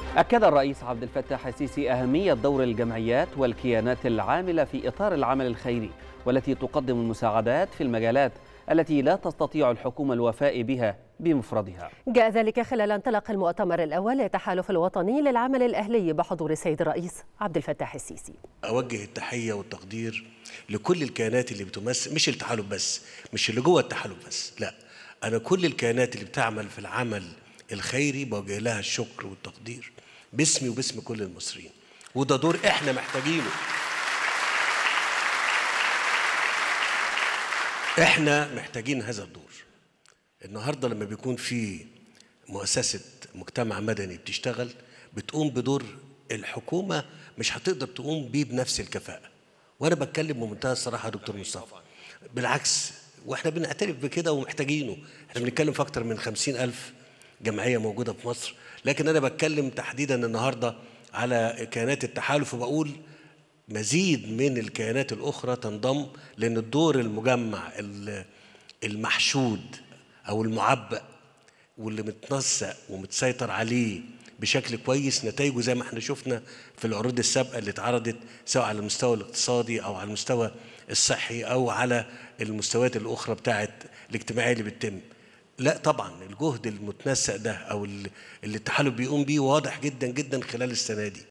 أكد الرئيس عبد الفتاح السيسي أهمية دور الجمعيات والكيانات العاملة في إطار العمل الخيري والتي تقدم المساعدات في المجالات التي لا تستطيع الحكومة الوفاء بها بمفردها جاء ذلك خلال انطلاق المؤتمر الأول للتحالف الوطني للعمل الأهلي بحضور السيد الرئيس عبد الفتاح السيسي اوجه التحيه والتقدير لكل الكيانات اللي بتمثل مش التحالف بس مش اللي جوه التحالف بس لا انا كل الكيانات اللي بتعمل في العمل الخيري بوجه لها الشكر والتقدير باسمي وباسم كل المصريين وده دور احنا محتاجينه احنا محتاجين هذا الدور النهارده لما بيكون في مؤسسه مجتمع مدني بتشتغل بتقوم بدور الحكومه مش هتقدر تقوم بيه بنفس الكفاءه وانا بتكلم بمنتهى الصراحه يا دكتور مصطفى بالعكس واحنا بنعترف بكده ومحتاجينه احنا بنتكلم في اكتر من خمسين ألف جمعيه موجوده في مصر لكن انا بتكلم تحديدا النهارده على كيانات التحالف وبقول مزيد من الكيانات الاخرى تنضم لان الدور المجمع ال- المحشود او المعبأ واللي متنسق ومتسيطر عليه بشكل كويس نتائجه زي ما احنا شفنا في العروض السابقه اللي اتعرضت سواء على المستوى الاقتصادي او على المستوى الصحي او على المستويات الاخرى بتاعت الاجتماعيه اللي بتتم لا طبعا الجهد المتنسق ده او ال- اللي التحالف بيقوم بيه واضح جدا جدا خلال السنه دي